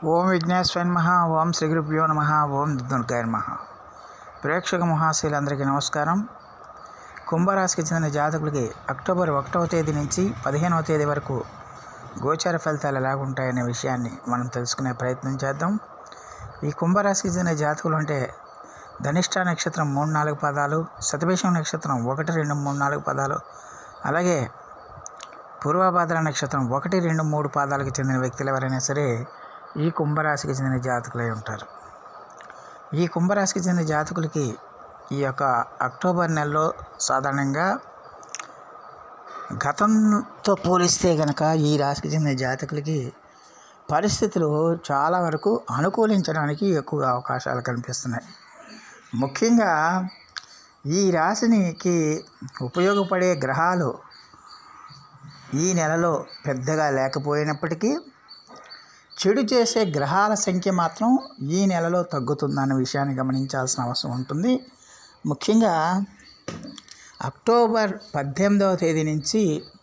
ఓం విఘ్నేశ్వర నమ ఓం శ్రీ గురుభ్యో నమ ఓం దుర్గాయ నమ ప్రేక్షక మహాశీలందరికీ నమస్కారం కుంభరాశికి చెందిన జాతకులకి అక్టోబర్ ఒకటవ తేదీ నుంచి పదిహేనవ తేదీ వరకు గోచార ఫలితాలు ఎలాగుంటాయనే విషయాన్ని మనం తెలుసుకునే ప్రయత్నం చేద్దాం ఈ కుంభరాశికి చెందిన జాతకులు అంటే ధనిష్ట నక్షత్రం మూడు నాలుగు పదాలు శతభిషం నక్షత్రం ఒకటి రెండు మూడు నాలుగు పదాలు అలాగే పూర్వభాద్ర నక్షత్రం ఒకటి రెండు మూడు పాదాలకు చెందిన వ్యక్తులు ఎవరైనా సరే ఈ కుంభరాశికి చెందిన జాతకులై ఉంటారు ఈ కుంభరాశికి చెందిన జాతకులకి ఈ యొక్క అక్టోబర్ నెలలో సాధారణంగా గతంతో పోలిస్తే కనుక ఈ రాశికి చెందిన జాతకులకి పరిస్థితులు చాలా వరకు అనుకూలించడానికి ఎక్కువగా అవకాశాలు కనిపిస్తున్నాయి ముఖ్యంగా ఈ రాశినికి ఉపయోగపడే గ్రహాలు ఈ నెలలో పెద్దగా లేకపోయినప్పటికీ చెడు చేసే గ్రహాల సంఖ్య మాత్రం ఈ నెలలో తగ్గుతుందన్న విషయాన్ని గమనించాల్సిన అవసరం ఉంటుంది ముఖ్యంగా అక్టోబర్ పద్దెనిమిదవ తేదీ నుంచి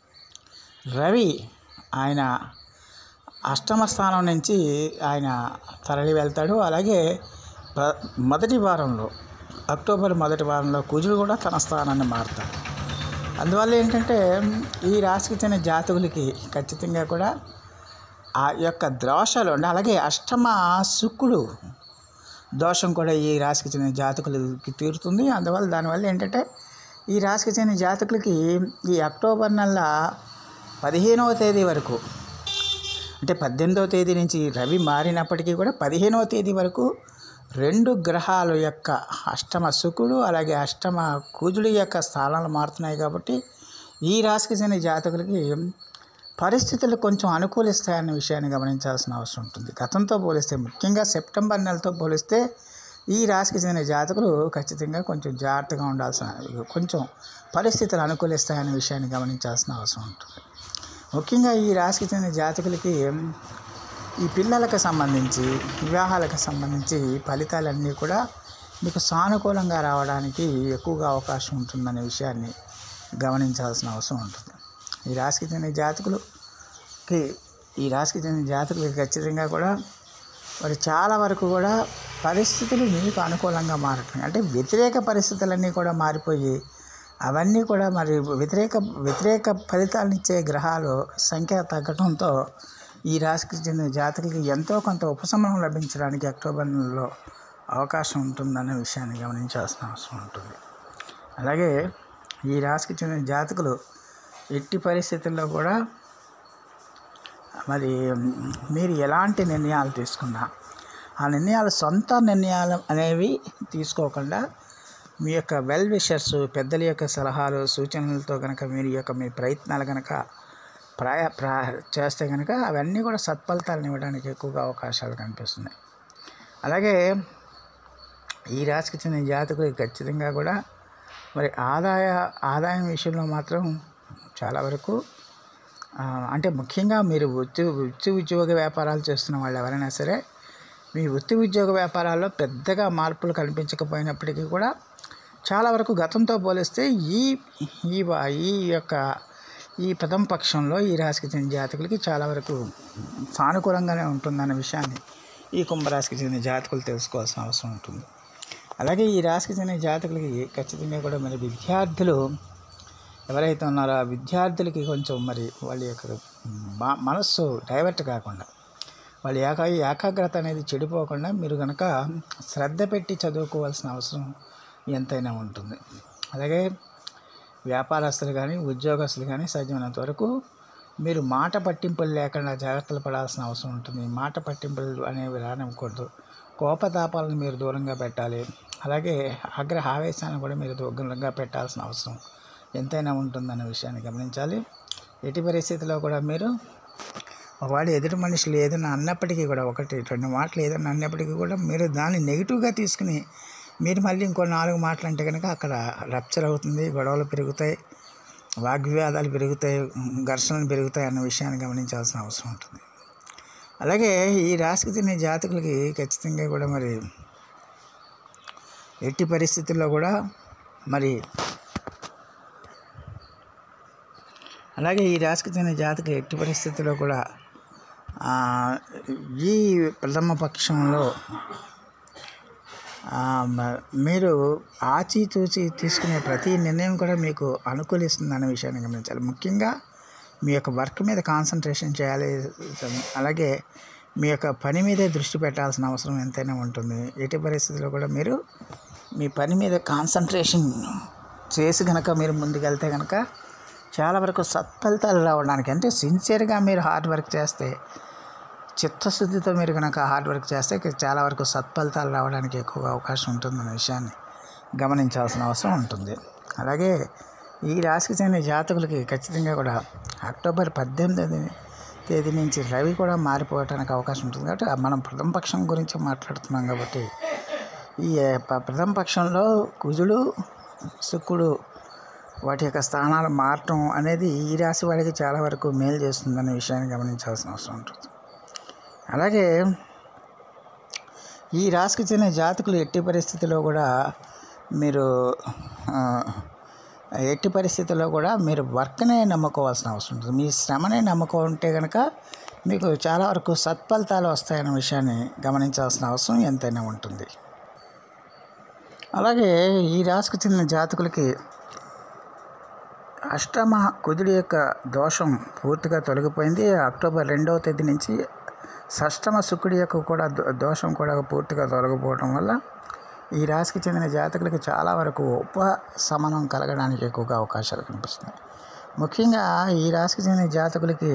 రవి ఆయన అష్టమ స్థానం నుంచి ఆయన తరలి వెళ్తాడు అలాగే ప్ర- మొదటి వారంలో అక్టోబర్ మొదటి వారంలో కుజుడు కూడా తన స్థానాన్ని మారుతాడు అందువల్ల ఏంటంటే ఈ రాశికి చెందిన జాతకులకి ఖచ్చితంగా కూడా ఆ యొక్క దోషాలు అంటే అలాగే అష్టమ శుక్రుడు దోషం కూడా ఈ రాశికి చెందిన జాతకులకి తీరుతుంది అందువల్ల దానివల్ల ఏంటంటే ఈ రాశికి చెందిన జాతకులకి ఈ అక్టోబర్ నెల పదిహేనవ తేదీ వరకు అంటే పద్దెనిమిదవ తేదీ నుంచి రవి మారినప్పటికీ కూడా పదిహేనవ తేదీ వరకు రెండు గ్రహాల యొక్క అష్టమ శుకుడు అలాగే అష్టమ కుజుడు యొక్క స్థానాలు మారుతున్నాయి కాబట్టి ఈ రాశికి చెందిన జాతకులకి పరిస్థితులు కొంచెం అనుకూలిస్తాయన్న విషయాన్ని గమనించాల్సిన అవసరం ఉంటుంది గతంతో పోలిస్తే ముఖ్యంగా సెప్టెంబర్ నెలతో పోలిస్తే ఈ రాశికి చెందిన జాతకులు ఖచ్చితంగా కొంచెం జాగ్రత్తగా ఉండాల్సిన కొంచెం పరిస్థితులు అనుకూలిస్తాయన్న విషయాన్ని గమనించాల్సిన అవసరం ఉంటుంది ముఖ్యంగా ఈ రాశికి చెందిన జాతకులకి ఈ పిల్లలకు సంబంధించి వివాహాలకు సంబంధించి ఫలితాలన్నీ కూడా మీకు సానుకూలంగా రావడానికి ఎక్కువగా అవకాశం ఉంటుందనే విషయాన్ని గమనించాల్సిన అవసరం ఉంటుంది ఈ రాశికి చెందిన జాతకులకి ఈ రాశికి చెందిన జాతకులకి ఖచ్చితంగా కూడా మరి చాలా వరకు కూడా పరిస్థితులు మీకు అనుకూలంగా మారటం అంటే వ్యతిరేక పరిస్థితులన్నీ కూడా మారిపోయి అవన్నీ కూడా మరి వ్యతిరేక వ్యతిరేక ఫలితాలనిచ్చే గ్రహాలు సంఖ్య తగ్గడంతో ఈ రాశికి చెందిన జాతకులకి ఎంతో కొంత ఉపశమనం లభించడానికి అక్టోబర్ నెలలో అవకాశం ఉంటుందనే విషయాన్ని గమనించాల్సిన అవసరం ఉంటుంది అలాగే ఈ రాశికి చెందిన జాతకులు ఎట్టి పరిస్థితుల్లో కూడా మరి మీరు ఎలాంటి నిర్ణయాలు తీసుకున్నా ఆ నిర్ణయాలు సొంత నిర్ణయాలు అనేవి తీసుకోకుండా మీ యొక్క వెల్ విషర్స్ పెద్దల యొక్క సలహాలు సూచనలతో కనుక మీరు ఈ యొక్క మీ ప్రయత్నాలు కనుక ప్రాయ ప్రా చేస్తే కనుక అవన్నీ కూడా సత్ఫలితాలను ఇవ్వడానికి ఎక్కువగా అవకాశాలు కనిపిస్తున్నాయి అలాగే ఈ రాశికి చెందిన జాతకులకి ఖచ్చితంగా కూడా మరి ఆదాయ ఆదాయం విషయంలో మాత్రం చాలా వరకు ఆ, అంటే ముఖ్యంగా మీరు వృత్తి వృత్తి ఉద్యోగ వ్యాపారాలు చేస్తున్న వాళ్ళు ఎవరైనా సరే మీ వృత్తి ఉద్యోగ వ్యాపారాల్లో పెద్దగా మార్పులు కనిపించకపోయినప్పటికీ కూడా చాలా వరకు గతంతో పోలిస్తే ఈ ఈ వా- ఈ యొక్క ఈ ప్రథమ పక్షంలో ఈ రాశికి చెందిన జాతకులకి చాలా వరకు సానుకూలంగానే ఉంటుందన్న విషయాన్ని ఈ కుంభరాశికి చెందిన జాతకులు తెలుసుకోవాల్సిన అవసరం ఉంటుంది అలాగే ఈ రాశికి చెందిన జాతకులకి ఖచ్చితంగా కూడా మరి విద్యార్థులు ఎవరైతే ఉన్నారో ఆ విద్యార్థులకి కొంచెం మరి వాళ్ళ యొక్క మా- మనస్సు డైవర్ట్ కాకుండా వాళ్ళ ఏకా ఏకాగ్రత అనేది చెడిపోకుండా మీరు కనుక శ్రద్ధ పెట్టి చదువుకోవాల్సిన అవసరం ఎంతైనా ఉంటుంది అలాగే వ్యాపారస్తులు కానీ ఉద్యోగస్తులు కానీ సాధ్యమైనంత వరకు మీరు మాట పట్టింపులు లేకుండా జాగ్రత్తలు పడాల్సిన అవసరం ఉంటుంది మాట పట్టింపులు అనేవి రానివ్వకూడదు కోపతాపాలను మీరు దూరంగా పెట్టాలి అలాగే ఆగ్రహ ఆవేశాన్ని కూడా మీరు దూరంగా పెట్టాల్సిన అవసరం ఎంతైనా ఉంటుందన్న విషయాన్ని గమనించాలి ఎట్టి పరిస్థితిలో కూడా మీరు ఒకవేళ ఎదుటి మనుషులు ఏదైనా అన్నప్పటికీ కూడా ఒకటి రెండు మాటలు ఏదైనా అన్నప్పటికీ కూడా మీరు దాన్ని నెగిటివ్గా తీసుకుని మీరు మళ్ళీ ఇంకో నాలుగు మాటలు అంటే కనుక అక్కడ రప్చర్ అవుతుంది గొడవలు పెరుగుతాయి వాగ్వివాదాలు పెరుగుతాయి ఘర్షణలు పెరుగుతాయి అన్న విషయాన్ని గమనించాల్సిన అవసరం ఉంటుంది అలాగే ఈ రాశికి చెందిన జాతకులకి ఖచ్చితంగా కూడా మరి ఎట్టి పరిస్థితుల్లో కూడా మరి అలాగే ఈ రాశికి చెందిన జాతకులు ఎట్టి పరిస్థితుల్లో కూడా ఆ, ఈ ప్రథమ పక్షంలో ఆ, మ- మీరు ఆచితూచి తీసుకునే ప్రతి నిర్ణయం కూడా మీకు అనుకూలిస్తుంది అనే విషయాన్ని గమనించాలి ముఖ్యంగా మీ యొక్క వర్క్ మీద కాన్సన్ట్రేషన్ చేయాలి అలాగే మీ యొక్క పని మీదే దృష్టి పెట్టాల్సిన అవసరం ఎంతైనా ఉంటుంది ఎట్టి పరిస్థితుల్లో కూడా మీరు మీ పని మీద కాన్సన్ట్రేషన్ చేసి కనుక మీరు ముందుకెళ్తే కనుక చాలా వరకు సత్ఫలితాలు రావడానికి అంటే సిన్సియర్గా మీరు హార్డ్ వర్క్ చేస్తే చిత్తశుద్ధితో మీరు కనుక హార్డ్ వర్క్ చేస్తే ఇక చాలా వరకు సత్ఫలితాలు రావడానికి ఎక్కువగా అవకాశం ఉంటుందన్న విషయాన్ని గమనించాల్సిన అవసరం ఉంటుంది అలాగే ఈ రాశికి చెందిన జాతకులకి ఖచ్చితంగా కూడా అక్టోబర్ పద్దెనిమిది తేదీ నుంచి రవి కూడా మారిపోవడానికి అవకాశం ఉంటుంది కాబట్టి మనం ప్రథమ పక్షం గురించి మాట్లాడుతున్నాం కాబట్టి ఈ ప- ప్రథమ పక్షంలో కుజుడు శుక్రుడు వాటి యొక్క స్థానాలు మారటం అనేది ఈ రాశి వాడికి చాలా వరకు మేలు చేస్తుందనే విషయాన్ని గమనించాల్సిన అవసరం ఉంటుంది అలాగే ఈ రాశికి చెందిన జాతకులు ఎట్టి పరిస్థితిలో కూడా మీరు ఆ, ఎట్టి పరిస్థితుల్లో కూడా మీరు వర్క్నే నమ్ముకోవాల్సిన అవసరం ఉంటుంది మీ శ్రమనే నమ్ముకుంటే కనుక మీకు చాలా వరకు సత్ఫలితాలు వస్తాయన్న విషయాన్ని గమనించాల్సిన అవసరం ఎంతైనా ఉంటుంది అలాగే ఈ రాశికి చెందిన జాతకులకి అష్టమ కుజుడి యొక్క దోషం పూర్తిగా తొలగిపోయింది అక్టోబర్ రెండవ తేదీ నుంచి షష్టమ శుక్రుడి యొక్క కూడా దో- దోషం కూడా పూర్తిగా తొలగిపోవడం వల్ల ఈ రాశికి చెందిన జాతకులకి చాలా వరకు ఉపశమనం కలగడానికి ఎక్కువగా అవకాశాలు కనిపిస్తున్నాయి ముఖ్యంగా ఈ రాశికి చెందిన జాతకులకి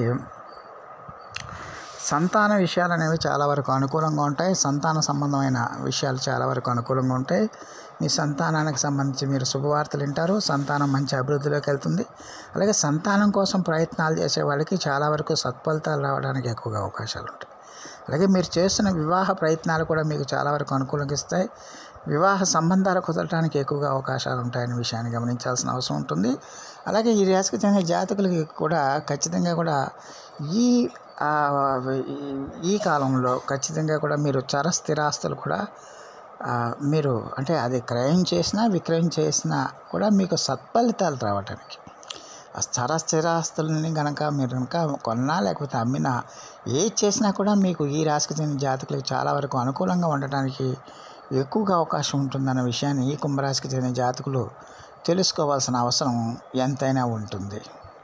సంతాన విషయాలు అనేవి చాలా వరకు అనుకూలంగా ఉంటాయి సంతాన సంబంధమైన విషయాలు చాలా వరకు అనుకూలంగా ఉంటాయి మీ సంతానానికి సంబంధించి మీరు శుభవార్తలు వింటారు సంతానం మంచి అభివృద్ధిలోకి వెళ్తుంది అలాగే సంతానం కోసం ప్రయత్నాలు చేసే వాళ్ళకి చాలా వరకు సత్ఫలితాలు రావడానికి ఎక్కువగా అవకాశాలు ఉంటాయి అలాగే మీరు చేస్తున్న వివాహ ప్రయత్నాలు కూడా మీకు చాలా వరకు అనుకూలంగా ఇస్తాయి వివాహ సంబంధాలు కుదరడానికి ఎక్కువగా అవకాశాలు ఉంటాయనే విషయాన్ని గమనించాల్సిన అవసరం ఉంటుంది అలాగే ఈ రాశికి చెందిన జాతకులకి కూడా ఖచ్చితంగా కూడా ఈ ఆ, ఈ- ఈ కాలంలో ఖచ్చితంగా కూడా మీరు చర స్థిరాస్తులు కూడా ఆ, మీరు అంటే అది క్రయం చేసినా విక్రయం చేసినా కూడా మీకు సత్ఫలితాలు రావడానికి ఆ స్థిర స్థిరాస్తులని కనుక మీరు కనుక కొన్నా లేకపోతే అమ్మినా ఏది చేసినా కూడా మీకు ఈ రాశికి చెందిన జాతకులకు చాలా వరకు అనుకూలంగా ఉండటానికి ఎక్కువగా అవకాశం ఉంటుందన్న విషయాన్ని ఈ కుంభరాశికి చెందిన జాతకులు తెలుసుకోవాల్సిన అవసరం ఎంతైనా ఉంటుంది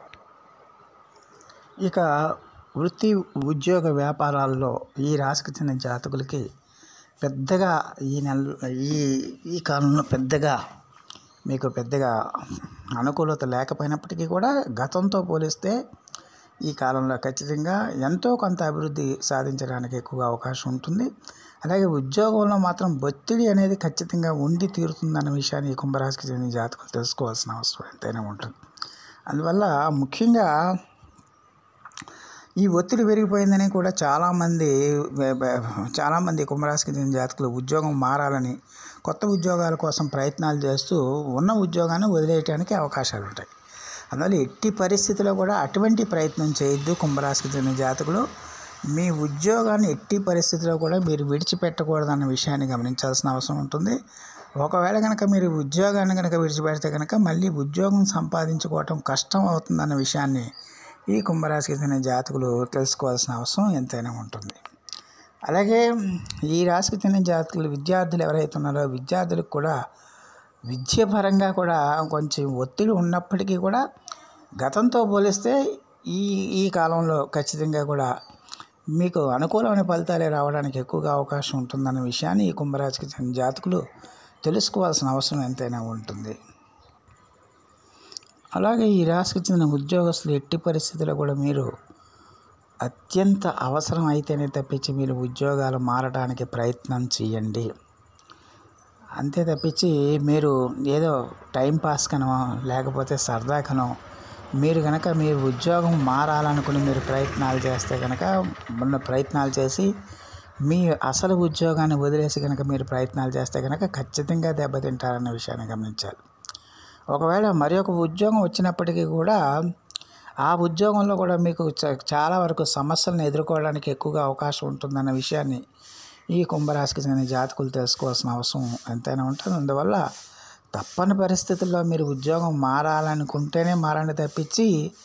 ఇక వృత్తి ఉద్యోగ వ్యాపారాల్లో ఈ రాశికి చెందిన జాతకులకి పెద్దగా ఈ నెల ఈ ఈ కాలంలో పెద్దగా మీకు పెద్దగా అనుకూలత లేకపోయినప్పటికీ కూడా గతంతో పోలిస్తే ఈ కాలంలో ఖచ్చితంగా ఎంతో కొంత అభివృద్ధి సాధించడానికి ఎక్కువగా అవకాశం ఉంటుంది అలాగే ఉద్యోగంలో మాత్రం ఒత్తిడి అనేది ఖచ్చితంగా ఉండి తీరుతుందన్న విషయాన్ని ఈ కుంభరాశికి చెందిన జాతకులు తెలుసుకోవాల్సిన అవసరం ఎంతైనా ఉంటుంది అందువల్ల ముఖ్యంగా ఈ ఒత్తిడి పెరిగిపోయిందని కూడా చాలామంది బ- బ- చాలామంది కుంభరాశికి చెందిన జాతకులు ఉద్యోగం మారాలని కొత్త ఉద్యోగాల కోసం ప్రయత్నాలు చేస్తూ ఉన్న ఉద్యోగాన్ని వదిలేయడానికి అవకాశాలు ఉంటాయి అందువల్ల ఎట్టి పరిస్థితిలో కూడా అటువంటి ప్రయత్నం చేయొద్దు కుంభరాశికి చెందిన జాతకులు మీ ఉద్యోగాన్ని ఎట్టి పరిస్థితిలో కూడా మీరు విడిచిపెట్టకూడదన్న విషయాన్ని గమనించాల్సిన అవసరం ఉంటుంది ఒకవేళ కనుక మీరు ఉద్యోగాన్ని కనుక విడిచిపెడితే కనుక మళ్ళీ ఉద్యోగం సంపాదించుకోవటం కష్టం అవుతుందన్న విషయాన్ని ఈ కుంభరాశికి చెందిన జాతకులు తెలుసుకోవాల్సిన అవసరం ఎంతైనా ఉంటుంది అలాగే ఈ రాశికి చెందిన జాతకులు విద్యార్థులు ఎవరైతే ఉన్నారో విద్యార్థులకు కూడా విద్యపరంగా కూడా కొంచెం ఒత్తిడి ఉన్నప్పటికీ కూడా గతంతో పోలిస్తే ఈ ఈ కాలంలో ఖచ్చితంగా కూడా మీకు అనుకూలమైన ఫలితాలే రావడానికి ఎక్కువగా అవకాశం ఉంటుందన్న విషయాన్ని ఈ కుంభరాశికి చెందిన జాతకులు తెలుసుకోవాల్సిన అవసరం ఎంతైనా ఉంటుంది అలాగే ఈ రాశికి చెందిన ఉద్యోగస్తులు ఎట్టి పరిస్థితుల్లో కూడా మీరు అత్యంత అవసరం అయితేనే తప్పించి మీరు ఉద్యోగాలు మారడానికి ప్రయత్నం చేయండి అంతే తప్పించి మీరు ఏదో టైం పాస్ కనో లేకపోతే సరదాకనో మీరు కనుక మీరు ఉద్యోగం మారాలనుకుని మీరు ప్రయత్నాలు చేస్తే కనుక మొన్న ప్రయత్నాలు చేసి మీ అసలు ఉద్యోగాన్ని వదిలేసి కనుక మీరు ప్రయత్నాలు చేస్తే కనుక ఖచ్చితంగా దెబ్బతింటారన్న విషయాన్ని గమనించాలి ఒకవేళ మరి ఒక ఉద్యోగం వచ్చినప్పటికీ కూడా ఆ ఉద్యోగంలో కూడా మీకు చ- చాలా వరకు సమస్యలను ఎదుర్కోవడానికి ఎక్కువగా అవకాశం ఉంటుందన్న విషయాన్ని ఈ కుంభరాశికి చెందిన జాతకులు తెలుసుకోవాల్సిన అవసరం ఎంతైనా ఉంటుంది అందువల్ల తప్పని పరిస్థితుల్లో మీరు ఉద్యోగం మారాలనుకుంటేనే మారండి తప్పించి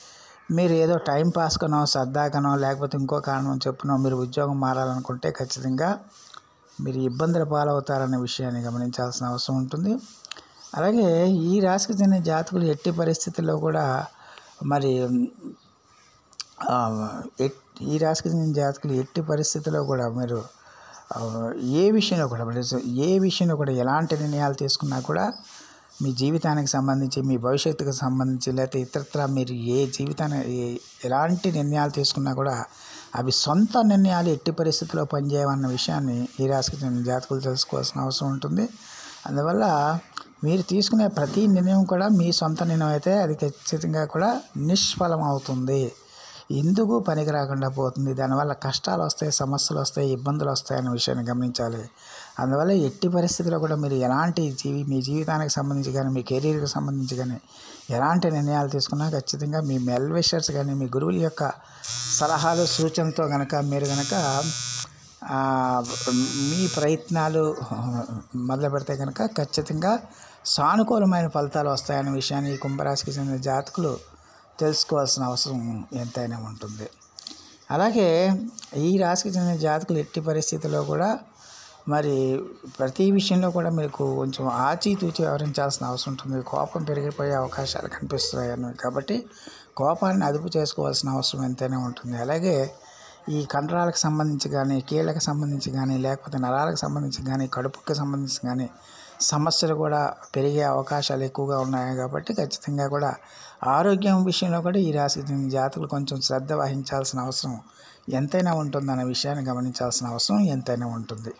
మీరు ఏదో టైం పాస్కనో సరదాకనో లేకపోతే ఇంకో కారణం చెప్పునో మీరు ఉద్యోగం మారాలనుకుంటే ఖచ్చితంగా మీరు ఇబ్బందుల పాలవుతారనే విషయాన్ని గమనించాల్సిన అవసరం ఉంటుంది అలాగే ఈ రాశికి చెందిన జాతకులు ఎట్టి పరిస్థితుల్లో కూడా మరి ఆ, ఎట్- ఈ రాశికి చెందిన జాతకులు ఎట్టి పరిస్థితుల్లో కూడా మీరు ఆ, ఏ విషయంలో కూడా మరి ఏ విషయంలో కూడా ఎలాంటి నిర్ణయాలు తీసుకున్నా కూడా మీ జీవితానికి సంబంధించి మీ భవిష్యత్తుకు సంబంధించి లేకపోతే ఇతరత్ర మీరు ఏ జీవితాన్ని ఏ- ఎలాంటి నిర్ణయాలు తీసుకున్నా కూడా అవి సొంత నిర్ణయాలు ఎట్టి పరిస్థితుల్లో పనిచేయవన్న విషయాన్ని ఈ రాశికి చెందిన జాతకులు తెలుసుకోవాల్సిన అవసరం ఉంటుంది అందువల్ల మీరు తీసుకునే ప్రతి నిర్ణయం కూడా మీ సొంత నిర్ణయం అయితే అది ఖచ్చితంగా కూడా నిష్ఫలం అవుతుంది ఎందుకు పనికి రాకుండా పోతుంది దానివల్ల కష్టాలు వస్తాయి సమస్యలు వస్తాయి ఇబ్బందులు వస్తాయి అనే విషయాన్ని గమనించాలి అందువల్ల ఎట్టి పరిస్థితుల్లో కూడా మీరు ఎలాంటి జీవి మీ జీవితానికి సంబంధించి కానీ మీ కెరీర్కి సంబంధించి కానీ ఎలాంటి నిర్ణయాలు తీసుకున్నా ఖచ్చితంగా మీ మెల్ విషర్స్ కానీ మీ గురువుల యొక్క సలహాలు సూచనలతో కనుక మీరు కనుక ఆ, మీ ప్రయత్నాలు మొదలు పెడితే కనుక ఖచ్చితంగా సానుకూలమైన ఫలితాలు వస్తాయనే విషయాన్ని ఈ కుంభరాశికి చెందిన జాతకులు తెలుసుకోవాల్సిన అవసరం ఎంతైనా ఉంటుంది అలాగే ఈ రాశికి చెందిన జాతకులు ఎట్టి పరిస్థితుల్లో కూడా మరి ప్రతి విషయంలో కూడా మీకు కొంచెం ఆచితూచి వ్యవహరించాల్సిన అవసరం ఉంటుంది కోపం పెరిగిపోయే అవకాశాలు కనిపిస్తున్నాయి అన్నవి కాబట్టి కోపాన్ని అదుపు చేసుకోవాల్సిన అవసరం ఎంతైనా ఉంటుంది అలాగే ఈ కండరాలకు సంబంధించి కానీ కీళ్ళకి సంబంధించి కానీ లేకపోతే నరాలకు సంబంధించి కానీ కడుపుకి సంబంధించి కానీ సమస్యలు కూడా పెరిగే అవకాశాలు ఎక్కువగా ఉన్నాయి కాబట్టి ఖచ్చితంగా కూడా ఆరోగ్యం విషయంలో కూడా ఈ రాశికి చెందిన జాతకులు కొంచెం శ్రద్ధ వహించాల్సిన అవసరం ఎంతైనా ఉంటుందన్న విషయాన్ని గమనించాల్సిన అవసరం ఎంతైనా ఉంటుంది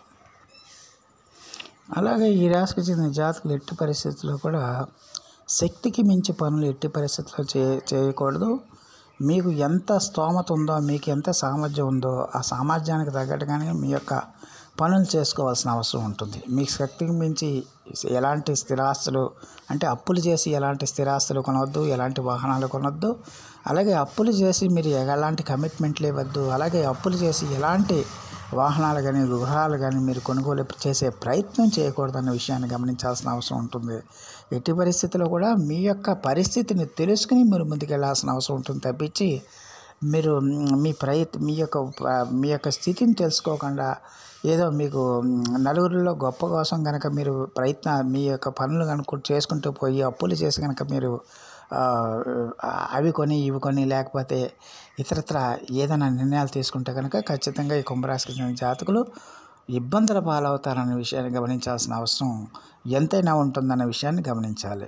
అలాగే ఈ రాశికి చెందిన జాతకులు ఎట్టి పరిస్థితుల్లో కూడా శక్తికి మించి పనులు ఎట్టి పరిస్థితుల్లో చే చేయకూడదు మీకు ఎంత స్తోమత ఉందో మీకు ఎంత సామర్థ్యం ఉందో ఆ సామర్థ్యానికి తగ్గట్టుగానే మీ యొక్క పనులు చేసుకోవాల్సిన అవసరం ఉంటుంది మీ శక్తికి మించి ఎలాంటి స్థిరాస్తులు అంటే అప్పులు చేసి ఎలాంటి స్థిరాస్తులు కొనవద్దు ఎలాంటి వాహనాలు కొనవద్దు అలాగే అప్పులు చేసి మీరు ఎలాంటి కమిట్మెంట్లు ఇవ్వద్దు అలాగే అప్పులు చేసి ఎలాంటి వాహనాలు కానీ గృహాలు కానీ మీరు కొనుగోలు చేసే ప్రయత్నం చేయకూడదన్న విషయాన్ని గమనించాల్సిన అవసరం ఉంటుంది ఎట్టి పరిస్థితుల్లో కూడా మీ యొక్క పరిస్థితిని తెలుసుకుని మీరు ముందుకెళ్లాల్సిన అవసరం ఉంటుంది తప్పించి మీరు మ్, మీ ప్రయత్ మీ యొక్క ప- మీ యొక్క స్థితిని తెలుసుకోకుండా ఏదో మీకు మ్, నలుగురిలో గొప్ప కోసం కనుక మీరు ప్రయత్న మీ యొక్క పనులు కనుక చేసుకుంటూ పోయి అప్పులు చేసి కనుక మీరు ఆ, అవి కొని ఇవి కొని లేకపోతే ఇతరత్ర ఏదైనా నిర్ణయాలు తీసుకుంటే కనుక ఖచ్చితంగా ఈ కుంభరాశికి చెందిన జాతకులు ఇబ్బందుల పాలవుతారనే విషయాన్ని గమనించాల్సిన అవసరం ఎంతైనా ఉంటుందన్న విషయాన్ని గమనించాలి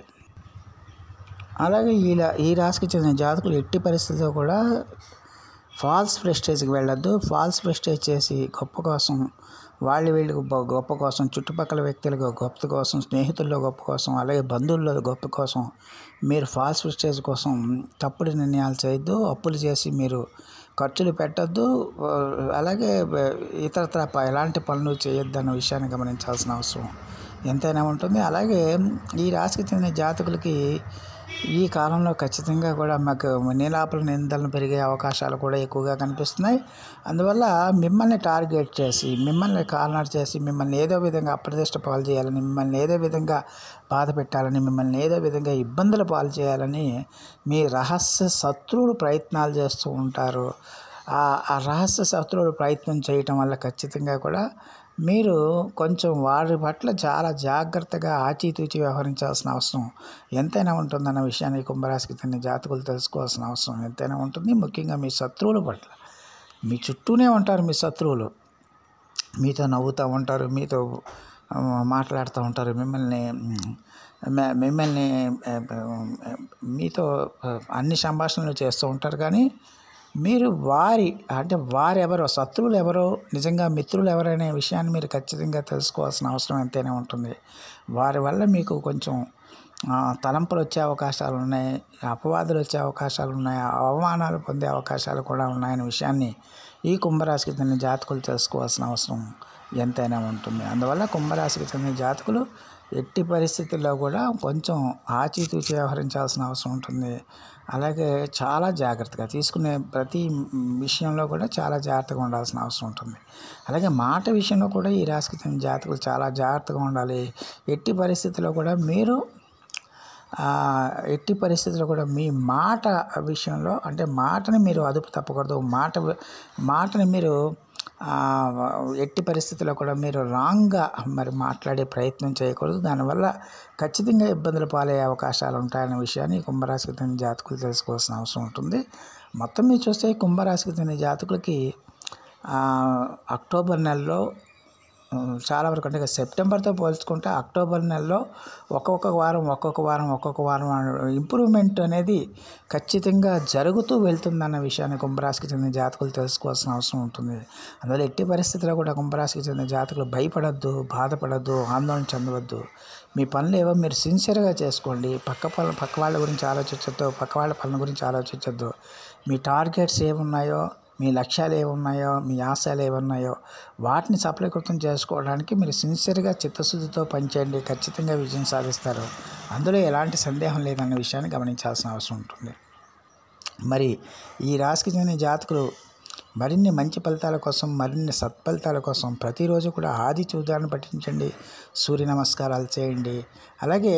అలాగే ఈ లా- ఈ రాశికి చెందిన జాతకులు ఎట్టి పరిస్థితుల్లో కూడా ఫాల్స్ ప్రెస్టేజ్కి వెళ్ళొద్దు ఫాల్స్ ప్రెస్టేజ్ చేసి గొప్ప కోసం వాళ్ళు వీళ్ళు గొప్ప- గొప్ప కోసం చుట్టుపక్కల వ్యక్తులకు గొప్ప కోసం స్నేహితుల్లో గొప్ప కోసం అలాగే బంధువుల్లో గొప్ప కోసం మీరు ఫాల్స్ ప్రెస్టేజ్ కోసం తప్పుడు నిర్ణయాలు చేయొద్దు అప్పులు చేసి మీరు ఖర్చులు పెట్టద్దు అలాగే ఇతరత్ర ప- ఎలాంటి పనులు చేయొద్దు అన్న విషయాన్ని గమనించాల్సిన అవసరం ఎంతైనా ఉంటుంది అలాగే ఈ రాశికి చెందిన జాతకులకి ఈ కాలంలో ఖచ్చితంగా కూడా మాకు నీలాపల నిందలను పెరిగే అవకాశాలు కూడా ఎక్కువగా కనిపిస్తున్నాయి అందువల్ల మిమ్మల్ని టార్గెట్ చేసి మిమ్మల్ని కార్నర్ చేసి మిమ్మల్ని ఏదో విధంగా అప్రదిష్ట పాలు చేయాలని మిమ్మల్ని ఏదో విధంగా బాధ పెట్టాలని మిమ్మల్ని ఏదో విధంగా ఇబ్బందుల పాలు చేయాలని మీ రహస్య శత్రువులు ప్రయత్నాలు చేస్తూ ఉంటారు ఆ ఆ రహస్య శత్రువులు ప్రయత్నం చేయటం వల్ల ఖచ్చితంగా కూడా మీరు కొంచెం వారి పట్ల చాలా జాగ్రత్తగా ఆచితూచి వ్యవహరించాల్సిన అవసరం ఎంతైనా ఉంటుందన్న విషయాన్ని ఈ కుంభరాశికి చెందిన జాతకులు తెలుసుకోవాల్సిన అవసరం ఎంతైనా ఉంటుంది ముఖ్యంగా మీ శత్రువుల పట్ల మీ చుట్టూనే ఉంటారు మీ శత్రువులు మీతో నవ్వుతూ ఉంటారు మీతో ఆ, మాట్లాడుతూ ఉంటారు మిమ్మల్ని మ్, మ- మిమ్మల్ని ఆ, ఆ, మీతో ఆ, అన్ని సంభాషణలు చేస్తూ ఉంటారు కానీ మీరు వారి అంటే వారెవరో శత్రువులు ఎవరో నిజంగా మిత్రులు ఎవరనే విషయాన్ని మీరు ఖచ్చితంగా తెలుసుకోవాల్సిన అవసరం ఎంతైనా ఉంటుంది వారి వల్ల మీకు కొంచెం ఆ, తలంపులు వచ్చే అవకాశాలు ఉన్నాయి అపవాదులు వచ్చే అవకాశాలు ఉన్నాయి అవమానాలు పొందే అవకాశాలు కూడా ఉన్నాయనే విషయాన్ని ఈ కుంభరాశికి చెందిన జాతకులు తెలుసుకోవాల్సిన అవసరం ఎంతైనా ఉంటుంది అందువల్ల కుంభరాశికి చెందిన జాతకులు ఎట్టి పరిస్థితుల్లో కూడా కొంచెం ఆచితూచి వ్యవహరించాల్సిన అవసరం ఉంటుంది అలాగే చాలా జాగ్రత్తగా తీసుకునే ప్రతి విషయంలో కూడా చాలా జాగ్రత్తగా ఉండాల్సిన అవసరం ఉంటుంది అలాగే మాట విషయంలో కూడా ఈ రాశికి చెందిన జాతకులు చాలా జాగ్రత్తగా ఉండాలి ఎట్టి పరిస్థితుల్లో కూడా మీరు ఆ, ఎట్టి పరిస్థితుల్లో కూడా మీ మాట విషయంలో అంటే మాటని మీరు అదుపు తప్పకూడదు మాట మాటని మీరు ఆ, ఎట్టి పరిస్థితుల్లో కూడా మీరు రాంగ్గా మరి మాట్లాడే ప్రయత్నం చేయకూడదు దానివల్ల ఖచ్చితంగా ఇబ్బందులు పాలయ్యే అవకాశాలు ఉంటాయనే విషయాన్ని ఈ కుంభరాశికి చెందిన జాతకులు తెలుసుకోవాల్సిన అవసరం ఉంటుంది మొత్తం మీరు చూస్తే ఈ కుంభరాశికి చెందిన జాతకులకి ఆ, అక్టోబర్ నెలలో ఉమ్, చాలా వరకు అంటే ఇక సెప్టెంబర్తో పోల్చుకుంటే అక్టోబర్ నెలలో ఒక్కొక్క వారం ఒక్కొక్క వారం ఒక్కొక్క వారం ఇంప్రూవ్మెంట్ అనేది ఖచ్చితంగా జరుగుతూ వెళ్తుందన్న విషయాన్ని కుంభరాశికి చెందిన జాతకులు తెలుసుకోవాల్సిన అవసరం ఉంటుంది అందువల్ల ఎట్టి పరిస్థితుల్లో కూడా కుంభరాశికి చెందిన జాతకులు భయపడద్దు బాధపడద్దు ఆందోళన చెందవద్దు మీ పనులు ఏవో మీరు సిన్సియర్గా చేసుకోండి పక్క పనుల పక్క వాళ్ళ గురించి ఆలోచించొద్దు పక్క వాళ్ళ పనుల గురించి ఆలోచించొద్దు మీ టార్గెట్స్ ఏమున్నాయో మీ లక్ష్యాలు ఏమున్నాయో మీ ఆశయాలు ఏమున్నాయో వాటిని సఫలీకృతం చేసుకోవడానికి మీరు సిన్సియర్గా చిత్తశుద్ధితో పనిచేయండి ఖచ్చితంగా విజయం సాధిస్తారు అందులో ఎలాంటి సందేహం లేదన్న విషయాన్ని గమనించాల్సిన అవసరం ఉంటుంది మరి ఈ రాశికి చెందిన జాతకులు మరిన్ని మంచి ఫలితాల కోసం మరిన్ని సత్ఫలితాల కోసం ప్రతిరోజు కూడా ఆది చూదాన్ని పఠించండి సూర్య నమస్కారాలు చేయండి అలాగే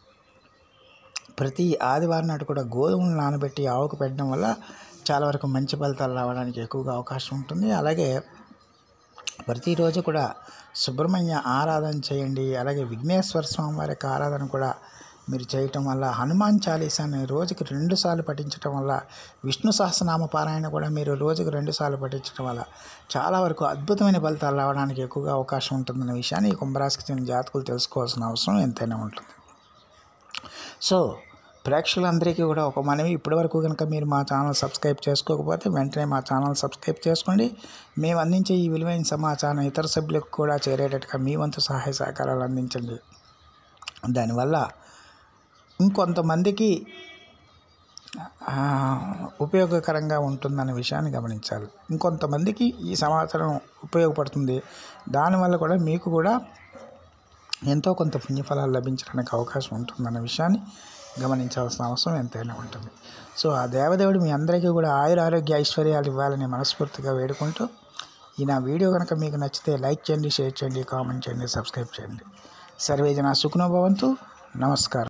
ప్రతి ఆదివారం నాడు కూడా గోధుమలు నానబెట్టి ఆవుకు పెట్టడం వల్ల చాలా వరకు మంచి ఫలితాలు రావడానికి ఎక్కువగా అవకాశం ఉంటుంది అలాగే ప్రతిరోజు కూడా సుబ్రహ్మణ్య ఆరాధన చేయండి అలాగే విఘ్నేశ్వర స్వామి వారి యొక్క ఆరాధన కూడా మీరు చేయటం వల్ల హనుమాన్ చాలీసాని రోజుకి రెండు సార్లు పఠించటం వల్ల విష్ణు సహస్రనామ పారాయణ కూడా మీరు రోజుకు రెండు సార్లు పఠించడం వల్ల చాలా వరకు అద్భుతమైన ఫలితాలు రావడానికి ఎక్కువగా అవకాశం ఉంటుందన్న విషయాన్ని ఈ కుంభరాశికి చెందిన జాతకులు తెలుసుకోవాల్సిన అవసరం ఎంతైనా ఉంటుంది సో ప్రేక్షకులందరికీ కూడా ఒక మనవి ఇప్పటివరకు కనుక మీరు మా ఛానల్ సబ్స్క్రైబ్ చేసుకోకపోతే వెంటనే మా ఛానల్ సబ్స్క్రైబ్ చేసుకోండి మేము అందించే ఈ విలువైన సమాచారం ఇతర సభ్యులకు కూడా చేరేటట్టుగా మీ వంతు సహాయ సహకారాలు అందించండి దానివల్ల ఇంకొంతమందికి ఆ, ఉపయోగకరంగా ఉంటుందనే విషయాన్ని గమనించాలి ఇంకొంతమందికి ఈ సమాచారం ఉపయోగపడుతుంది దానివల్ల కూడా మీకు కూడా ఎంతో కొంత పుణ్యఫలాలు లభించడానికి అవకాశం ఉంటుందన్న విషయాన్ని గమనించాల్సిన అవసరం ఎంతైనా ఉంటుంది సో ఆ దేవదేవుడు మీ అందరికీ కూడా ఆయుర ఆరోగ్య ఐశ్వర్యాలు ఇవ్వాలని మనస్ఫూర్తిగా వేడుకుంటూ ఈ నా వీడియో కనుక మీకు నచ్చితే లైక్ చేయండి షేర్ చేయండి కామెంట్ చేయండి సబ్స్క్రైబ్ చేయండి సర్వేజన సుఖనోభవంతు నమస్కారం